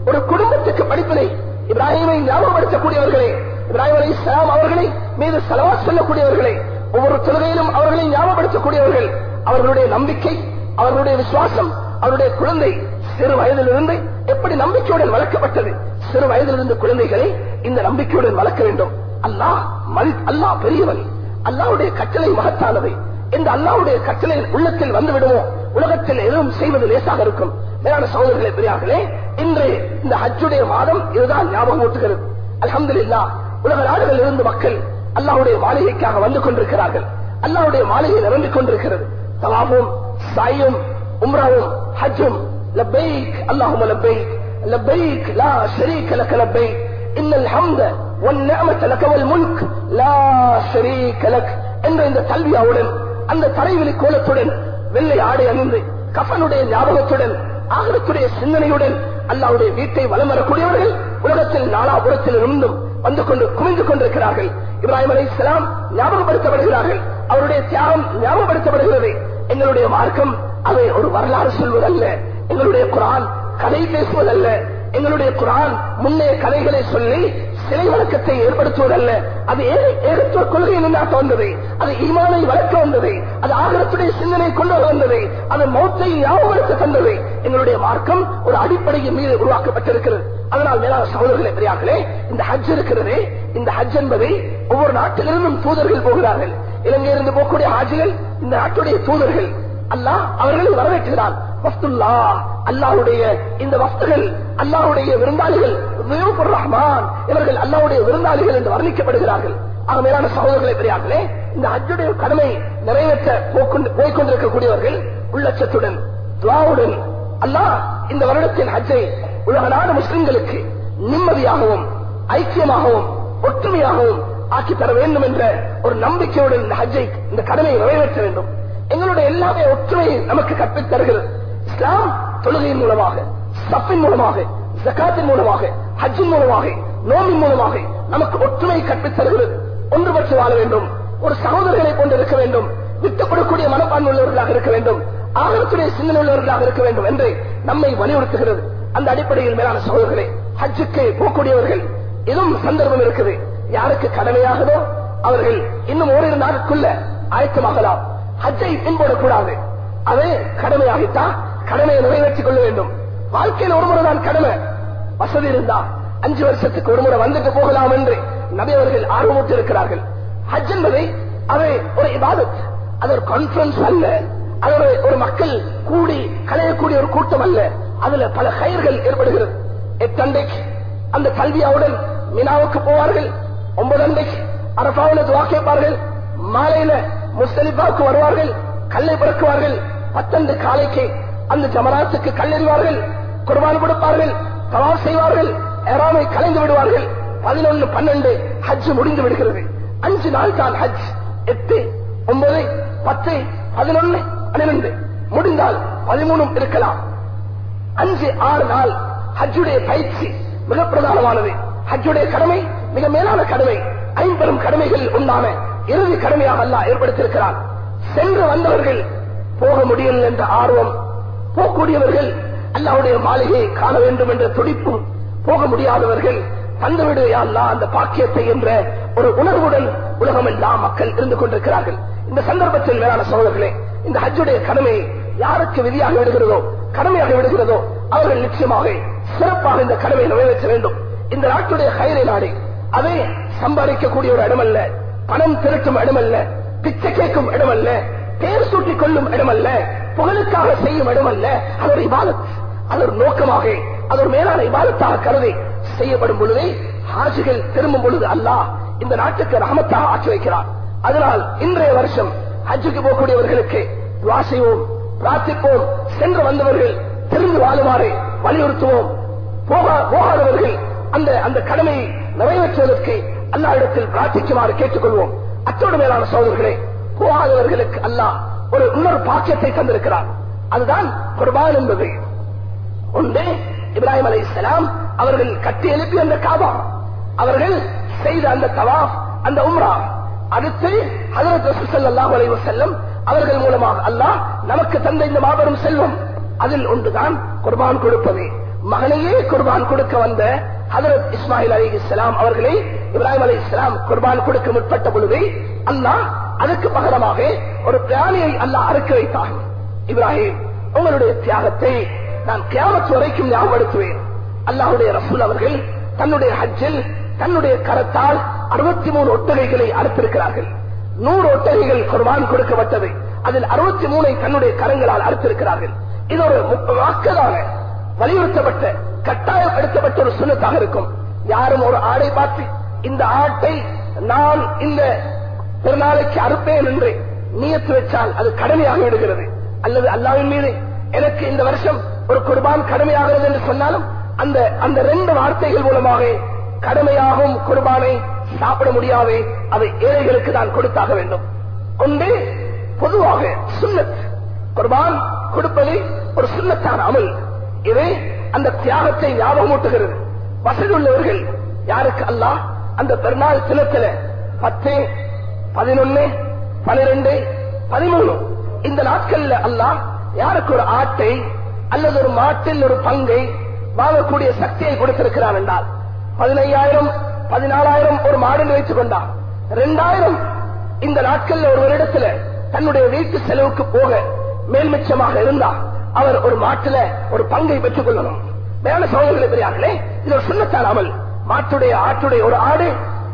ஒரு குடும்பத்துக்கு படிப்பினை இப்ராஹிமை ஞாபகப்படுத்தக்கூடியவர்களே இப்ராஹிம் அலி இஸ்லாம் அவர்களை மீது செலவாத் சொல்லக்கூடியவர்களே ஒவ்வொரு தொழுகையிலும் அவர்களை ஞாபகப்படுத்தக்கூடியவர்கள் அவர்களுடைய நம்பிக்கை அவர்களுடைய விசுவாசம் அவருடைய குழந்தை சிறு வயதிலிருந்து எப்படி நம்பிக்கையுடன் வளர்க்கப்பட்டது சிறு வயதிலிருந்து குழந்தைகளை இந்த நம்பிக்கையுடன் வளர்க்க வேண்டும் அல்லாஹ் மதி- அல்லாஹ் பெரியவன் அல்லாஹ்வுடைய கட்டளை மகத்தானது இந்த அல்லாஹ்வுடைய கட்டளை உள்ளத்தில் வந்து விடுமோ உலகத்தில் எதுவும் செய்வது லேசாக இருக்கும் மேலான சகோதரர்களே பெரியார்களே இன்று இந்த ஹஜ்ஜுடைய மாதம் இதுதான் ஞாபகம் ஊட்டுகிறது அல்ஹம்துலில்லாஹ் உலக நாடுகளில் இருந்து மக்கள் அல்லாஹ்வுடைய மாளிகைக்காக வந்து கொண்டிருக்கிறார்கள் அல்லாஹ்வுடைய மாளிகை நிரம்பிக் கொண்டிருக்கிறது தவாவும் சாயும் உம்ராவும் ஹஜ்ஜும் லப்பைக் அல்லாஹும லப்பைக் லப்பைக் லா ஷரீக லக லப்பைக் இன்னல் ஹம்த والنعمة لك والملك لا شريك لك என்ற இந்த தல்வியாவுடன் அந்த தலைவிலி கோலத்துடன் வெள்ளை ஆடை அணிந்து கஃபனுடைய ஞாபகத்துடன் ஆகரத்துடைய சிந்தனையுடன் அல்லாவுடைய வீட்டை வலம் வரக்கூடியவர்கள் உலகத்தில் நாலாபுரத்தில் இருந்தும் வந்து கொண்டு குவிந்து கொண்டிருக்கிறார்கள் இப்ராஹிம் அலை இஸ்லாம் ஞாபகப்படுத்தப்படுகிறார்கள் அவருடைய தியாகம் ஞாபகப்படுத்தப்படுகிறது எங்களுடைய மார்க்கம் அதை ஒரு வரலாறு சொல்வதல்ல எங்களுடைய குரான் கதை பேசுவதல்ல எங்களுடைய குரான் முன்னே கதைகளை சொல்லி சிலை வழக்கத்தை ஏற்படுத்துவதல்ல அது ஏக- ஏகத்துவ கொள்கை நின்றாட்ட வந்தது அது ஈமானை வளர்க்க வந்தது அது ஆகரத்துடைய சிந்தனை கொண்டு வர வந்தது அது மௌத்தை ஞாபகப்படுத்த தந்தது எங்களுடைய மார்க்கம் ஒரு அடிப்படையின் மீது உருவாக்கப்பட்டிருக்கிறது அதனால் மேலான சகோதரர்களே பெரியார்களே இந்த ஹஜ் இருக்கிறதே இந்த ஹஜ் என்பதை ஒவ்வொரு நாட்டிலிருந்தும் தூதர்கள் போகிறார்கள் இலங்கையிலிருந்து போகக்கூடிய ஹாஜிகள் இந்த நாட்டுடைய தூதர்கள் அல்லாஹ் அவர்களை வரவேற்றுகிறான் வஸ்துல்லா அல்லாஹ்வுடைய இந்த வஸ்துகள் அல்லாஹ்வுடைய விருந்தாளிகள் வியூபுர் ரஹ்மான் இவர்கள் அல்லாஹ்வுடைய விருந்தாளிகள் என்று வர்ணிக்கப்படுகிறார்கள் ஆக மேலான சகோதரர்களை பெரியார்களே இந்த ஹஜ்ஜுடைய கடமை நிறைவேற்ற போக்கொண்டு- போய்க்கொண்டிருக்கக்கூடியவர்கள் உள்ளச்சத்துடன் துவாவுடன் அல்லாஹ் இந்த வருடத்தின் ஹஜ்ஜை உலக நாடு முஸ்லிம்களுக்கு நிம்மதியாகவும் ஐக்கியமாகவும் ஒற்றுமையாகவும் ஆக்கி தர வேண்டும் என்ற ஒரு நம்பிக்கையுடன் இந்த ஹஜ்ஜை இந்த கடமையை நிறைவேற்ற வேண்டும் எங்களுடைய எல்லாமே ஒற்றுமையை நமக்கு கற்பித் தருகிறது இஸ்லாம் தொழுகையின் மூலமாக சப்பின் மூலமாக ஜக்காத்தின் மூலமாக ஹஜ்ஜின் மூலமாக நோம்பின் மூலமாக நமக்கு ஒற்றுமையை கற்பித் தருகிறது ஒன்றுபட்டு வாழ வேண்டும் ஒரு சகோதரர்களை போன்று இருக்க வேண்டும் விட்டுக் கொடுக்கக்கூடிய மனப்பான்மை உள்ளவர்களாக இருக்க வேண்டும் ஆகரத்துடைய சிந்தனை உள்ளவர்களாக இருக்க வேண்டும் என்று நம்மை வலியுறுத்துகிறது அந்த அடிப்படையில் மேலான சகோதரர்களே ஹஜ்ஜுக்கு போகக்கூடியவர்கள் இதுவும் சந்தர்ப்பம் இருக்குது யாருக்கு கடமையாகதோ அவர்கள் இன்னும் ஓரிரு நாளுக்குள்ள ஆயத்தமாகலாம் ஹஜ்ஜை பின்பற்றக்கூடாது அது கடமையாகிட்டா கடமையை நிறைவேற்றிக் கொள்ள வேண்டும் வாழ்க்கையில் ஒரு முறை தான் கடமை வசதி இருந்தா அஞ்சு வருஷத்துக்கு ஒரு முறை வந்துட்டு போகலாம் என்று நபி அவர்கள் ஆர்வமூட்டி இருக்கிறார்கள் ஹஜ் என்பதை அது ஒரு இபாதத் அது ஒரு கான்பரன்ஸ் அல்ல அது ஒரு ஒரு மக்கள் கூடி கலையக்கூடிய ஒரு கூட்டம் அல்ல அதுல பல கயிர்கள் ஏற்படுகிறது எட்டண்டைக்கு அந்த கல்வியாவுடன் மினாவுக்கு போவார்கள் ஒன்பது அண்டைக்கு அரபாவில் துவா கேட்பார்கள் மாலையில முஸ்தலிஃபாவுக்கு வருவார்கள் கல்லை பிறக்குவார்கள் பத்தண்டு காலைக்கு அந்த ஜமராத்துக்கு கல்லெறிவார்கள் குர்பான் கொடுப்பார்கள் தவாப் செய்வார்கள் ஏறாமை கலைந்து விடுவார்கள் பதினொன்னு பன்னெண்டு ஹஜ் முடிந்து விடுகிறது அஞ்சு நாள் தான் ஹஜ் எட்டு ஒன்பது பத்து பதினொன்னு பன்னிரண்டு முடிந்தால் பதிமூணும் இருக்கலாம் அஞ்சு ஆறு நாள் ஹஜ்ஜுடைய பயிற்சி மிக பிரதானமானது ஹஜ்ஜுடைய கடமை மிக மேலான கடமை ஐம்பெரும் கடமைகள் உண்டான இறுதி கடமையாக அல்லாஹ் ஏற்படுத்தியிருக்கிறார் சென்று வந்தவர்கள் போக முடியல என்ற ஆர்வம் போகக்கூடியவர்கள் அல்லாவுடைய மாளிகையை காண வேண்டும் என்ற துடிப்பும் போக முடியாதவர்கள் தந்துவிடு யா அல்லாஹ் அந்த பாக்கியத்தை என்ற ஒரு உணர்வுடன் உலகம் எல்லாம் மக்கள் இருந்து கொண்டிருக்கிறார்கள் இந்த சந்தர்ப்பத்தில் மேலான சகோதரர்களே இந்த ஹஜ்ஜுடைய கடமை யாருக்கு விதியாக விடுகிறதோ கடமையாக விடுகிறதோ அவர்கள் நிச்சயமாக சிறப்பாக இந்த கடமையை நிறைவேற்ற வேண்டும் இந்த நாட்டுடைய கயிறை நாடு அதை சம்பாதிக்கக்கூடிய ஒரு இடமல்ல பணம் திரட்டும் இடமல்ல பிச்சை கேட்கும் இடமல்ல பேர் சூட்டிக் கொள்ளும் இடமல்ல புகழுக்காக செய்யும் இடமல்ல அது ஒரு இபாதத் அது ஒரு நோக்கமாக அது ஒரு மேலான இபாதத்தாக கருதி செய்யப்படும் பொழுதே ஹாஜிகள் திரும்பும் பொழுது அல்லாஹ் இந்த நாட்டுக்கு ரஹமத்தாக ஆக்கி வைக்கிறார் அதனால் இன்றைய வருஷம் ஹஜ்ஜுக்கு போகக்கூடியவர்களுக்கு துவா செய்வோம் பிரார்த்திப்போம் சென்று வந்தவர்கள் திரும்பி வாழுமாறு வலியுறுத்துவோம் போகா- போகாதவர்கள் அந்த அந்த கடமையை நிறைவேற்றுவதற்கு அல்லாஹ்விடத்தில் பிரார்த்திக்குமாறு கேட்டுக்கொள்வோம் அத்தோடு மேலான சோதர்களே போகாதவர்களுக்கு அல்லாஹ் ஒரு இன்னொரு பாக்கியத்தை தந்திருக்கிறார் அதுதான் குர்பான் என்பது ஒன்று இப்ராஹிம் அலை அவர்கள் கட்டி எழுப்பி அந்த காபா அவர்கள் செய்த அந்த தவாப் அந்த உம்ரா அடுத்து ஹதரத் ரசூல் ஸல்லல்லாஹு அலைஹி வஸல்லம் அவர்கள் மூலமாக அல்லாஹ் நமக்கு தந்த இந்த மாபெரும் செல்வம் அதில் ஒன்றுதான் குர்பான் கொடுப்பது மகனையே குர்பான் கொடுக்க வந்த ஹதரத் இஸ்மாயில் அலி இஸ்லாம் அவர்களை இப்ராஹிம் அலி இஸ்லாம் குர்பான் கொடுக்க முற்பட்ட பொழுது அல்லாஹ் அதுக்கு பகரமாக ஒரு பிராணியை அல்லாஹ் அறுக்க வைத்தான் இப்ராஹிம் உங்களுடைய தியாகத்தை நான் கியாமத்து வரைக்கும் ஞாபகப்படுத்துவேன் அல்லாஹுடைய ரசூல் அவர்கள் தன்னுடைய ஹஜ்ஜில் தன்னுடைய கரத்தால் அறுபத்தி மூணு ஒட்டகைகளை அறுத்திருக்கிறார்கள் நூறு ஒட்டகைகள் குர்பான் கொடுக்கப்பட்டது அதில் அறுபத்தி மூணை தன்னுடைய கரங்களால் அறுத்திருக்கிறார்கள் இது ஒரு வாக்கதான வலியுறுத்தப்பட்ட கட்டாயம் எடுக்கப்பட்ட ஒரு சுண்ணத்தாக இருக்கும் யாரும் ஒரு ஆடை பார்த்து இந்த ஆட்டை நான் இந்த பெருநாளைக்கு அறுப்பேன் என்று நியத்து வச்சால் அது கடமையாக விடுகிறது அல்லது அல்லாவின் மீது எனக்கு இந்த வருஷம் ஒரு குர்பான் கடமையாகிறது என்று சொன்னாலும் அந்த அந்த ரெண்டு வார்த்தைகள் மூலமாக கடமையாகும் குர்பானை சாப்பிட முடியாது அதை ஏழைகளுக்கு தான் கொடுத்தாக வேண்டும் ஒன்று பொதுவாக சுன்னத் குர்பான் கொடுப்பது ஒரு சுண்ணத்தான அமல் இது அந்த தியாகத்தை ஞாபகமூட்டுகிறது வசதி உள்ளவர்கள் யாருக்கு அல்லாஹ் அந்த பெருநாள் தினத்துல பத்து பதினொன்னு பனிரெண்டு பதிமூணு இந்த நாட்கள்ல அல்லாஹ் யாருக்கு ஒரு ஆட்டை அல்லது ஒரு மாட்டில் ஒரு பங்கை வாங்கக்கூடிய சக்தியை கொடுத்திருக்கிறான் என்றால் பதினையாயிரம் பதினாலாயிரம் ஒரு மாடு வைத்துக் கொண்டான் ரெண்டாயிரம் இந்த நாட்கள்ல ஒரு வருடத்துல தன்னுடைய வீட்டு செலவுக்கு போக மேல்மிச்சமாக இருந்தா அவர் ஒரு மாட்டுல ஒரு பங்கை பெற்றுக் கொள்ளணும் வேலை சோழர்களை பெரியார்களே இது ஒரு சுண்ணத்தான் அமல் மாட்டுடைய ஆட்டுடைய ஒரு ஆடு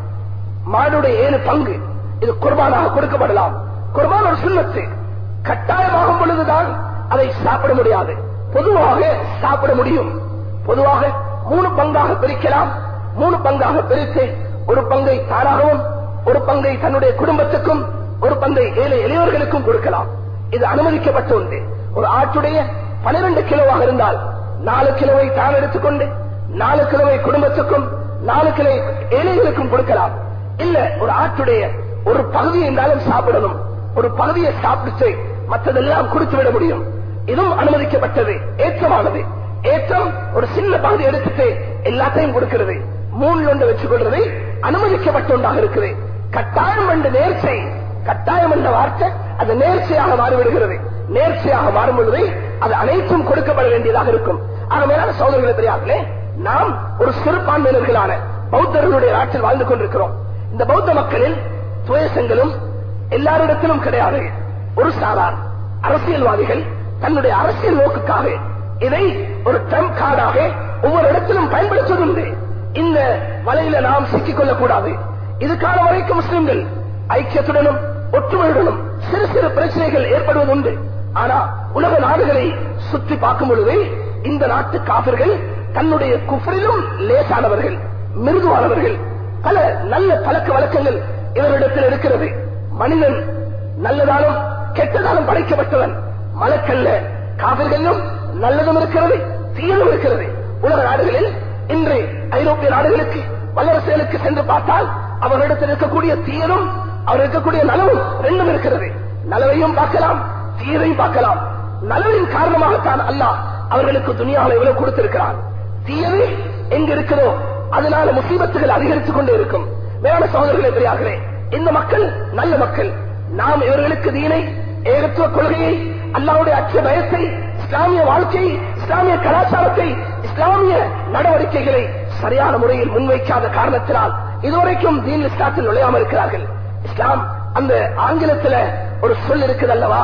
மாடுடைய ஏழு பங்கு இது குர்பானாக கொடுக்கப்படலாம் குர்பான் ஒரு சுண்ணத்து கட்டாயமாகும் பொழுதுதான் அதை சாப்பிட முடியாது பொதுவாக சாப்பிட முடியும் பொதுவாக மூணு பங்காக பிரிக்கலாம் மூணு பங்காக பிரித்து ஒரு பங்கை தானாகவும் ஒரு பங்கை தன்னுடைய குடும்பத்துக்கும் ஒரு பங்கை ஏழை எளியவர்களுக்கும் கொடுக்கலாம் இது அனுமதிக்கப்பட்ட ஒன்று ஒரு ஆட்டுடைய பனிரெண்டு கிலோவாக இருந்தால் நாலு கிலோவை தான் எடுத்துக்கொண்டு நாலு கிலோவை குடும்பத்துக்கும் நாலு கிலோ ஏழைகளுக்கும் கொடுக்கலாம் இல்ல ஒரு ஆட்டுடைய ஒரு பகுதியை இருந்தாலும் சாப்பிடணும் ஒரு பகுதியை சாப்பிட்டு மற்றதெல்லாம் கொடுத்து விட முடியும் இதுவும் அனுமதிக்கப்பட்டது ஏற்றமானது ஏற்றம் ஒரு சின்ன பகுதி எடுத்துட்டு எல்லாத்தையும் கொடுக்கிறது மூணு ஒன்று வச்சுக் கொள்றது அனுமதிக்கப்பட்ட ஒன்றாக இருக்குது கட்டாயம் என்ற நேர்ச்சை கட்டாயம் என்ற வார்த்தை அது நேர்ச்சையாக மாறிவிடுகிறது நேர்ச்சையாக மாறும் பொழுது அது அனைத்தும் கொடுக்கப்பட வேண்டியதாக இருக்கும் ஆக மேலான சோதனைகளை தெரியாமலே நாம் ஒரு சிறுபான்மையினர்களான பௌத்தர்களுடைய நாட்டில் வாழ்ந்து கொண்டிருக்கிறோம் இந்த பௌத்த மக்களில் துவேசங்களும் எல்லாரிடத்திலும் கிடையாது ஒரு சாரார் அரசியல்வாதிகள் தன்னுடைய அரசியல் நோக்குக்காக இதை ஒரு ட்ரம்ப் கார்டாக ஒவ்வொரு இடத்திலும் பயன்படுத்துவதுண்டு இந்த வலையில நாம் சிக்கிக் கொள்ளக்கூடாது இது காலம் வரைக்கும் முஸ்லிம்கள் ஐக்கியத்துடனும் ஒற்றுமையுடனும் சிறு சிறு பிரச்சனைகள் ஏற்படுவது உண்டு ஆனா உலக நாடுகளை சுற்றி பார்க்கும் பொழுது இந்த நாட்டு காபிர்கள் தன்னுடைய குஃபரிலும் லேசானவர்கள் மிருதுவானவர்கள் பல நல்ல பழக்க வழக்கங்கள் இவரிடத்தில் இருக்கிறது மனிதன் நல்லதாலும் கெட்டதாலும் படைக்கப்பட்டவன் மலக்கல்ல காவிர்களும் நல்லதும் இருக்கிறது தீயதும் இருக்கிறது உலக நாடுகளில் இன்று ஐரோப்பிய நாடுகளுக்கு வல்லரசுகளுக்கு சென்று பார்த்தால் அவர்களிடத்தில் இருக்கக்கூடிய தீயதும் அவர் இருக்கக்கூடிய நலவும் ரெண்டும் இருக்கிறது நலவையும் பார்க்கலாம் தீயதையும் பார்க்கலாம் நலவின் காரணமாகத்தான் அல்லாஹ் அவர்களுக்கு துணியாவை இவ்வளவு கொடுத்திருக்கிறான் தீயது எங்க இருக்கிறதோ அதனால முசீபத்துகள் அதிகரித்துக் கொண்டே இருக்கும் மேலான சகோதரர்களே பெரியார்களே இந்த மக்கள் நல்ல மக்கள் நாம் இவர்களுக்கு தீனை ஏகத்துவ கொள்கையை அல்லாவுடைய அச்ச பயத்தை இஸ்லாமிய வாழ்க்கை இஸ்லாமிய கலாச்சாரத்தை இஸ்லாமிய நடவடிக்கைகளை சரியான முறையில் முன்வைக்காத காரணத்தினால் இதுவரைக்கும் தீன் இஸ்லாத்தில் நுழையாமல் இருக்கிறார்கள் இஸ்லாம் அந்த ஆங்கிலத்துல ஒரு சொல் இருக்குது அல்லவா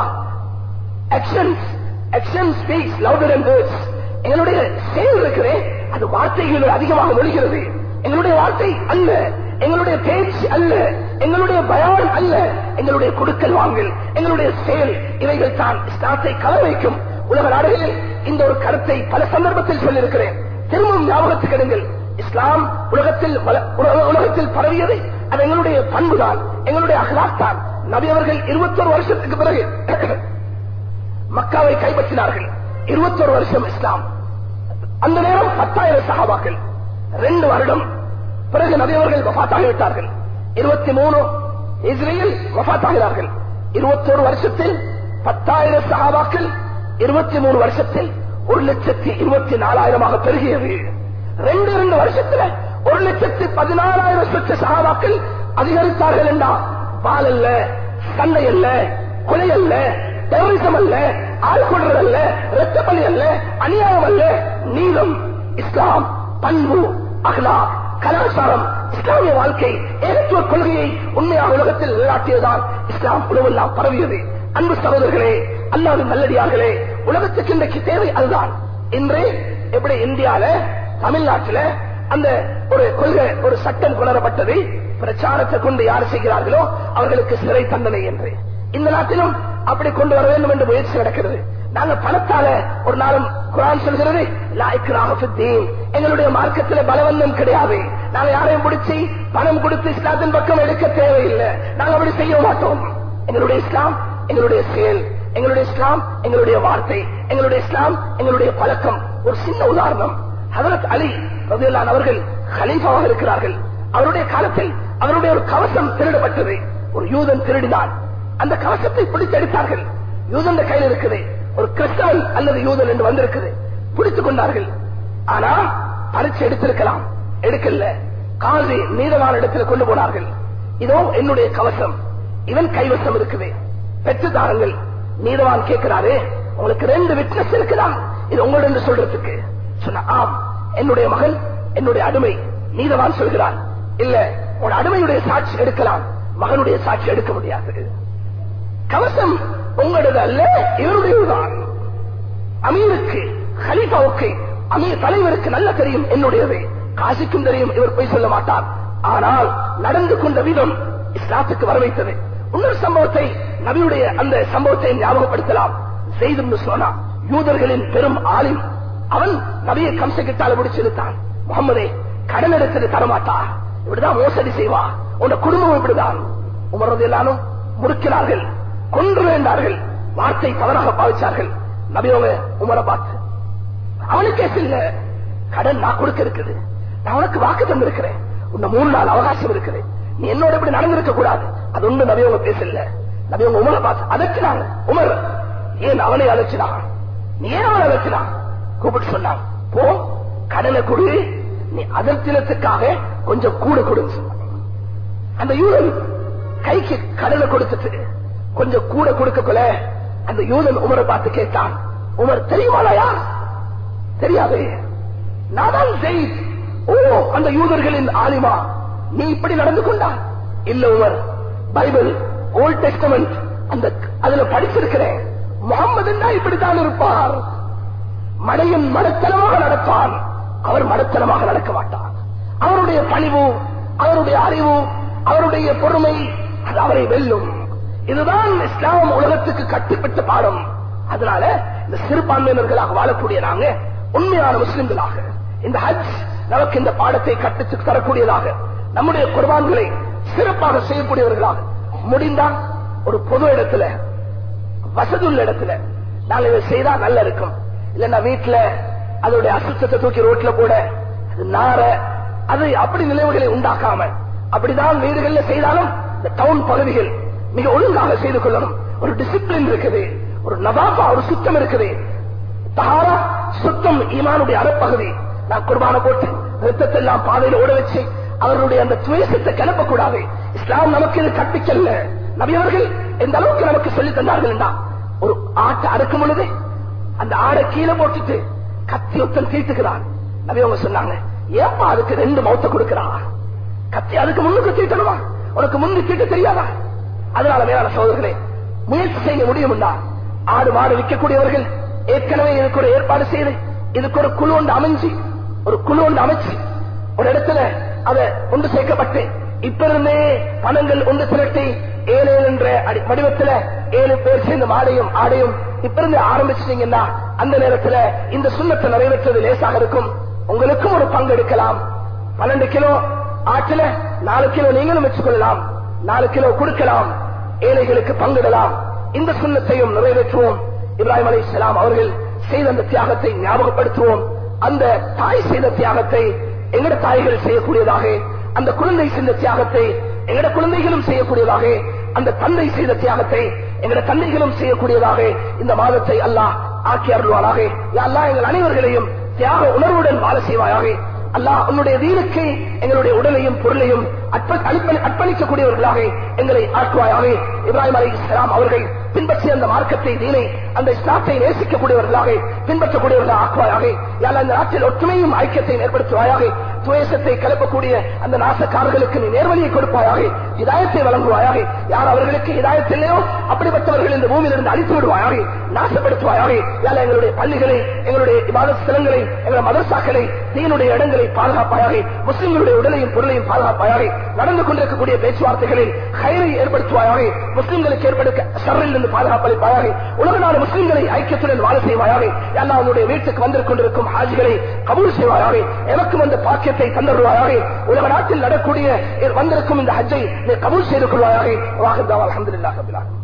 actions action speaks louder than words எங்களுடைய செயல் இருக்கிறே அது வார்த்தைகளோடு அதிகமாக மொழிகிறது எங்களுடைய வார்த்தை அல்ல எங்களுடைய பேச்சு அல்ல எங்களுடைய பயான் அல்ல எங்களுடைய கொடுக்கல் வாங்கல் எங்களுடைய செயல் இவைகள் தான் இஸ்லாத்தை கலவைக்கும் உலக நாடுகளில் இந்த ஒரு கருத்தை பல சந்தர்ப்பத்தில் சொல்லியிருக்கிறேன் திரும்பவும் ஞாபகத்துக்கு எடுங்கள் இஸ்லாம் உலகத்தில் வள- உலக- உலகத்தில் பரவியது அது எங்களுடைய பண்புதான் எங்களுடைய அகலாக் தான் நபி அவர்கள் இருபத்தொரு வருஷத்துக்கு பிறகு மக்காவை கைப்பற்றினார்கள் இருபத்தொரு வருஷம் இஸ்லாம் அந்த நேரம் பத்தாயிரம் சகாபாக்கள் ரெண்டு வருடம் பிறகு நபியவர்கள் வஃத்தாகிவிட்டார்கள் இருபத்தி மூணு இஸ்ரேல் வஃத்தாகிறார்கள் இருபத்தொரு வருஷத்தில் பத்தாயிரம் சகாபாக்கள் இருபத்தி மூணு வருஷத்தில் ஒரு லட்சத்தி இருபத்தி நாலாயிரமாக பெருகியது ரெண்டு ரெண்டு வருஷத்துல ஒரு லட்சத்தி பதினாலாயிரம் சொச்ச சகாபாக்கள் அதிகரித்தார்கள் என்றா பால் அல்ல சண்டை அல்ல கொலை அல்ல டெரரிசம் அல்ல ஆள் கொள்றது அல்ல ரத்தப்பலி அல்ல அநியாயம் அல்ல நீளம் இஸ்லாம் பண்பு அகலா கலாச்சாரம் இஸ்லாமிய வாழ்க்கை ஏகத்துவ கொள்கையை உண்மையாக உலகத்தில் நிலைநாட்டியதுதான் இஸ்லாம் உலகெல்லாம் பரவியது அன்பு சகோதரர்களே அல்லாவின் நல்லடியார்களே உலகத்துக்கு இன்றைக்கு தேவை அதுதான் இன்று எப்படி இந்தியால தமிழ்நாட்டில அந்த ஒரு கொள்கை ஒரு சட்டம் கொணரப்பட்டது பிரச்சாரத்தை கொண்டு யார் செய்கிறார்களோ அவர்களுக்கு சிறை தண்டனை என்று இந்த நாட்டிலும் அப்படி கொண்டு வர வேண்டும் என்று முயற்சி நடக்கிறது நாங்க பணத்தால ஒரு நாளும் குரான் சொல்கிறது லா இக்ராஹ ஃபித்தீன். எங்களுடைய மார்க்கத்தில் பலவந்தம் கிடையாது நாங்க யாரையும் பிடிச்சி பணம் கொடுத்து இஸ்லாத்தின் பக்கம் எடுக்க தேவையில்லை நாங்க அப்படி செய்ய மாட்டோம் எங்களுடைய இஸ்லாம் எங்களுடைய செயல் எங்களுடைய இஸ்லாம் எங்களுடைய வார்த்தை எங்களுடைய இஸ்லாம் எங்களுடைய பழக்கம் ஒரு சின்ன உதாரணம் ஹதரத் அலி ரதியல்லான் அவர்கள் ஹலீஃபாவாக இருக்கிறார்கள் அவருடைய காலத்தில் அவருடைய ஒரு கவசம் திருடப்பட்டது ஒரு யூதன் திருடினான் அந்த கவசத்தை பிடித்தெடுத்தார்கள் யூதன் கையில் இருக்குது ஒரு கிறிஸ்தவன் அல்லது யூதன் என்று வந்திருக்குது பிடித்துக் கொண்டார்கள் ஆனா பரிச்சு எடுத்திருக்கலாம் எடுக்கல காதி நீதமான இடத்துல கொண்டு போனார்கள் இதோ என்னுடைய கவசம் இவன் கைவசம் இருக்குது பெற்று தாருங்கள் நீதவான் கேட்கிறாரு உங்களுக்கு ரெண்டு விட்னஸ் இருக்குதா இது உங்களோட என்று சொல்றதுக்கு சொன்ன ஆம் என்னுடைய மகன் என்னுடைய அடிமை நீதவான் சொல்கிறான் இல்ல உன் அடிமையுடைய சாட்சி எடுக்கலாம் மகனுடைய சாட்சி எடுக்க முடியாது கவசம் உங்களது அல்ல இவருடையதுதான் அமீருக்கு ஹலீஃபாவுக்கு அமீர் தலைவருக்கு நல்ல தெரியும் என்னுடையது காசிக்கும் தெரியும் இவர் போய் சொல்ல மாட்டார் ஆனால் நடந்து கொண்ட விதம் இஸ்லாத்துக்கு வரவைத்தது இன்னொரு சம்பவத்தை நபியுடைய அந்த சம்பவத்தை ஞாபகப்படுத்தலாம் செய்து சொன்னா யூதர்களின் பெரும் ஆலிம் அவன் நபியை கம்ச கிட்டால பிடிச்சிருத்தான் முகமதே கடன் எடுத்தது தரமாட்டா இப்படிதான் மோசடி செய்வா உன் குடும்பம் இப்படிதான் உமரது எல்லாரும் முறுக்கிறார்கள் கொன்று வேண்டார்கள் வார்த்தை தவறாக பாவிச்சார்கள் நபியோக உமரை பார்த்து அவனுக்கே இல்ல கடன் நான் கொடுக்க இருக்குது நான் உனக்கு வாக்கு தந்திருக்கிறேன் உன்ன மூணு நாள் அவகாசம் இருக்குது நீ என்னோட இப்படி நடந்திருக்க கூடாது அது ஒண்ணு நபியவங்க பேசல நபியவங்க உமரை பார்த்து அதற்கிறாங்க உமர் ஏன் அவனை அழைச்சினான் நீ ஏன் அவனை அழைச்சினான் கூப்பிட்டு சொன்னான் போ கடனை கொடு நீ அதர்த்தினத்துக்காக கொஞ்சம் கூட கொடுன்னு சொன்னான் அந்த யூதன் கைக்கு கடலை கொடுத்துட்டு கொஞ்சம் கூட கொடுக்க கொல அந்த யூதன் உமரை பார்த்து கேட்டான் உமர் தெரியுமாடா யார் தெரியாது நான் ஜெயித் ஓ அந்த யூதர்களின் ஆலிமா நீ இப்படி நடந்து கொண்டா இல்ல உமர் பைபிள் ஓல்ட் டெஸ்டமெண்ட் அந்த அதுல படிச்சிருக்கிறேன் முகம்மது இப்படித்தான் இருப்பார் மடையன் மடத்தனமாக நடப்பான் அவர் மடத்தனமாக நடக்க மாட்டார் அவருடைய பணிவு அவருடைய அறிவு அவருடைய பொறுமை அது அவரை வெல்லும் இதுதான் இஸ்லாம் உலகத்துக்கு கட்டுப்பட்ட பாடம் அதனால இந்த சிறுபான்மையினர்களாக வாழக்கூடிய நாங்க உண்மையான முஸ்லிம்களாக இந்த ஹஜ் நமக்கு இந்த பாடத்தை கட்டுச்சு தரக்கூடியதாக நம்முடைய குர்பான்களை சிறப்பாக செய்யக்கூடியவர்களாக முடிந்தால் ஒரு பொது இடத்துல வசதி உள்ள இடத்துல நாங்க இதை செய்தா நல்லா இருக்கும் இல்லன்னா வீட்டுல அதோடைய அசுத்தத்தை தூக்கி ரோட்ல போட அது நார அது அப்படி நிலைமைகளை உண்டாக்காம அப்படிதான் வீடுகள்ல செய்தாலும் இந்த டவுன் பகுதிகள் மிக ஒழுங்காக செய்து கொள்ளணும் ஒரு டிசிப்ளின் இருக்குது ஒரு நவாபா ஒரு சுத்தம் இருக்குது தகாரா சுத்தம் ஈமானுடைய அறப்பகுதி நான் குர்பான போட்டு ரத்தத்தை எல்லாம் பாதையில ஓட வச்சு அவர்களுடைய அந்த துவேசத்தை கிளப்பக்கூடாது இஸ்லாம் நமக்கு இது கற்பிக்கல நபியவர்கள் எந்த அளவுக்கு நமக்கு சொல்லி தந்தார்கள் என்றா ஒரு ஆட்டை அறுக்கும் பொழுது அந்த ஆடை கீழே போட்டுட்டு கத்தி ஒத்தன் தீட்டுக்கிறான் நபி அவங்க சொன்னாங்க ஏப்பா அதுக்கு ரெண்டு மௌத்த கொடுக்கிறா கத்தி அதுக்கு முன்னுக்கு தீட்டணுமா உனக்கு முன்னு தீட்ட தெரியாதா அதனால மேலான சோதர்களே முயற்சி செய்ய முடியும்டா ஆடு மாடு விற்கக்கூடியவர்கள் ஏற்கனவே இதுக்கு ஒரு ஏற்பாடு செய்து இதுக்கு ஒரு குழு ஒன்று அமைஞ்சு ஒரு குழு ஒன்று அமைச்சு ஒரு இடத்துல அத ஒன்று சேர்க்கப்பட்டு இப்ப இருந்தே பணங்கள் ஒன்று திரட்டி ஏழு என்ற அடி- வடிவத்துல ஏழு பேர் சேர்ந்து மாடையும் ஆடையும் இப்ப இருந்து ஆரம்பிச்சிட்டீங்கன்னா அந்த நேரத்துல இந்த சுண்ணத்தை நிறைவேற்றுவது லேசாக இருக்கும் உங்களுக்கும் ஒரு பங்கு எடுக்கலாம் பன்னெண்டு கிலோ ஆற்றுல நாலு கிலோ நீங்களும் வச்சுக்கொள்ளலாம் நாலு கிலோ கொடுக்கலாம் ஏழைகளுக்கு பங்கிடலாம் இந்த சுண்ணத்தையும் நிறைவேற்றுவோம் இப்ராஹிம் அலி அவர்கள் செய்த அந்த தியாகத்தை ஞாபகப்படுத்துவோம் அந்த தாய் செய்த தியாகத்தை எங்கட தாய்கள் செய்யக்கூடியதாக அந்த குழந்தை செய்த தியாகத்தை எங்கட குழந்தைகளும் செய்யக்கூடியதாக அந்த தந்தை செய்த தியாகத்தை எங்கட தந்தைகளும் செய்யக்கூடியதாக இந்த மாதத்தை அல்லாஹ் ஆக்கி அருள்வானாக யா அல்லாஹ் எங்கள் அனைவர்களையும் தியாக உணர்வுடன் வாழ செய்வாயாக அல்லாஹ் உன்னுடைய தீனுக்கு எங்களுடைய உடலையும் பொருளையும் அர்ப்ப- அர்ப்பணி- அர்ப்பணிக்கக்கூடியவர்களாக எங்களை ஆக்குவாயாக இப்ராஹிம் அலி இஸ்லாம் அவர்கள் பின்பற்றிய அந்த மார்க்கத்தை தீனை அந்த இஸ்லாத்தை நேசிக்கக்கூடியவர்களாக பின்பற்றக்கூடியவர்களாக ஆக்குவாயாக யாழ் அந்த நாட்டில் ஒற்றுமையும் ஐக்கியத்தையும் ஏற்படுத்துவாயாக துவேஷத்தை கிளப்பக்கூடிய அந்த நாசக்காரர்களுக்கு நீ நேர்வழியை கொடுப்பாயாக இதாயத்தை வழங்குவாயாக யார் அவர்களுக்கு இதாயத் இல்லையோ அப்படிப்பட்டவர்கள் இந்த பூமியிலிருந்து அழித்து விடுவாயாக நாசப்படுத்துவாயாக யாழ் எங்களுடைய பள்ளிகளை எங்களுடைய இபாதத் ஸ்தலங்களை எங்களுடைய மதரசாக்களை தீனுடைய இடங்களை பாதுகாப்பாயாக முஸ்லிம்களுடைய உடலையும் பொருளையும் பாதுகாப்பாயாக நடந்து கொண்டிருக்கக்கூடிய பேச்சுவார்த்தைகளில் கயிறை ஏற்படுத்துவாயாக முஸ்லிம்களுக்கு ஏற்படுத்த ஷர்ரில் இருந்து பாதுகாப்பளிப்பாயாக உலக நாடு முஸ்லிம்களை ஐக்கியத்துடன் வாழ செய்வாயாக எல்லாம் அவனுடைய வீட்டுக்கு வந்து கொண்டிருக்கும் ஹாஜிகளை கபூல் செய்வாயாக எனக்கும் அந்த பாக்கியத்தை தந்தருவாயாக உலக நாட்டில் நடக்கூடிய வந்திருக்கும் இந்த ஹஜ்ஜை நீ கபூல் செய்து கொள்வாயாக வாஹிதா அலமதுல்லாஹ்